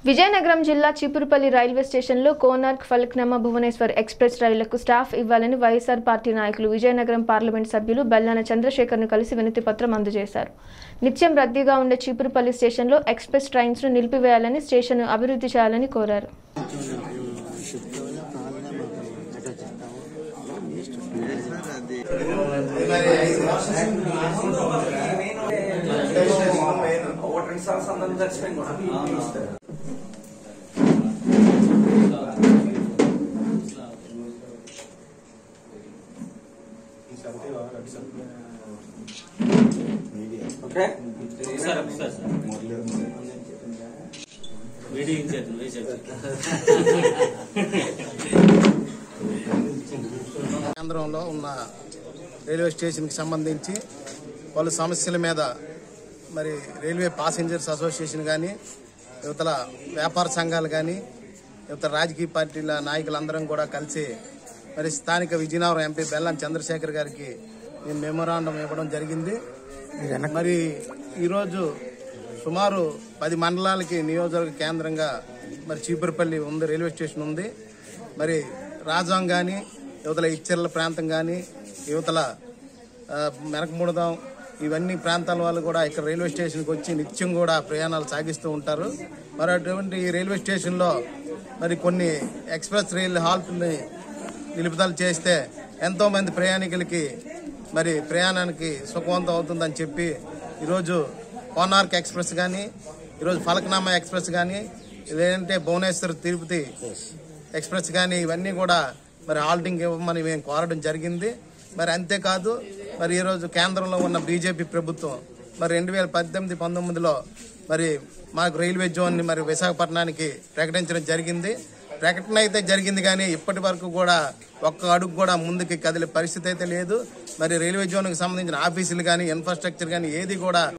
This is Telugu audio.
విజయనగరం జిల్లా చీపురుపల్లి రైల్వే స్టేషన్లో కోనార్క్ ఫలక్నమ్మ భువనేశ్వర్ ఎక్స్ప్రెస్ రైళ్లకు స్టాఫ్ ఇవ్వాలని వైఎస్ఆర్ పార్టీ నాయకులు విజయనగరం పార్లమెంట్ సభ్యులు బెల్లాన చంద్రశేఖర్ను కలిసి వినతి పత్రం అందజేశారు నిత్యం రద్దీగా ఉండే చీపురుపల్లి స్టేషన్లో ఎక్స్ప్రెస్ ట్రైన్స్ను నిలిపివేయాలని స్టేషన్ను అభివృద్ధి చేయాలని కోరారు ఒకటి రెండు సార్లు సందర్భం చచ్చిపోయింది కూడా ఓకే సార్ ఒకసారి సార్ వీడియో ఇచ్చేది వేసేది కేంద్రంలో ఉన్న రైల్వే స్టేషన్కి సంబంధించి పలు సమస్యల మీద మరి రైల్వే పాసింజర్స్ అసోసియేషన్ కానీ యువతల వ్యాపార సంఘాలు కానీ యువత రాజకీయ పార్టీల నాయకులందరం కూడా కలిసి మరి స్థానిక విజయనగరం ఎంపీ బెల్లం చంద్రశేఖర్ గారికి నేను మెమోరాండం ఇవ్వడం జరిగింది మరి ఈరోజు సుమారు పది మండలాలకి నియోజకవర్గ కేంద్రంగా మరి చీపురుపల్లి ఉంది రైల్వే స్టేషన్ ఉంది మరి రాజాం కానీ యువతల ఇచ్చర్ల ప్రాంతం కానీ యువతల ఆ, మెరకముడదాం ఇవన్నీ ప్రాంతాల వాళ్ళు కూడా ఇక్కడ రైల్వే స్టేషన్కి వచ్చి నిత్యం కూడా ప్రయాణాలు సాగిస్తూ ఉంటారు మరి అటువంటి ఈ రైల్వే స్టేషన్లో మరి కొన్ని ఎక్స్ప్రెస్ రైలు హాల్ట్ని నిలుపుదల చేస్తే ఎంతో మంది ప్రయాణికులకి మరి ప్రయాణానికి సుఖవంతం అవుతుందని చెప్పి ఈరోజు కోనార్క్ ఎక్స్ప్రెస్ కానీ ఈరోజు ఫలక్నామా ఎక్స్ప్రెస్ కానీ లేదంటే భువనేశ్వర్ తిరుపతి ఎక్స్ప్రెస్ కానీ ఇవన్నీ కూడా మరి హాల్టింగ్ ఇవ్వమని మేము కోరడం జరిగింది మరి అంతేకాదు మరి ఈరోజు కేంద్రంలో ఉన్న బీజేపీ ప్రభుత్వం మరి రెండు వేల పద్దెనిమిది పంతొమ్మిదిలో మరి మాకు రైల్వే జోన్ని మరి విశాఖపట్నానికి ప్రకటించడం జరిగింది ప్రకటన అయితే జరిగింది కానీ ఇప్పటి వరకు కూడా ఒక్క అడుగు కూడా ముందుకి కదిలే పరిస్థితి అయితే లేదు మరి రైల్వే జోన్కి సంబంధించిన ఆఫీసులు కానీ ఇన్ఫ్రాస్ట్రక్చర్ కానీ ఏది కూడా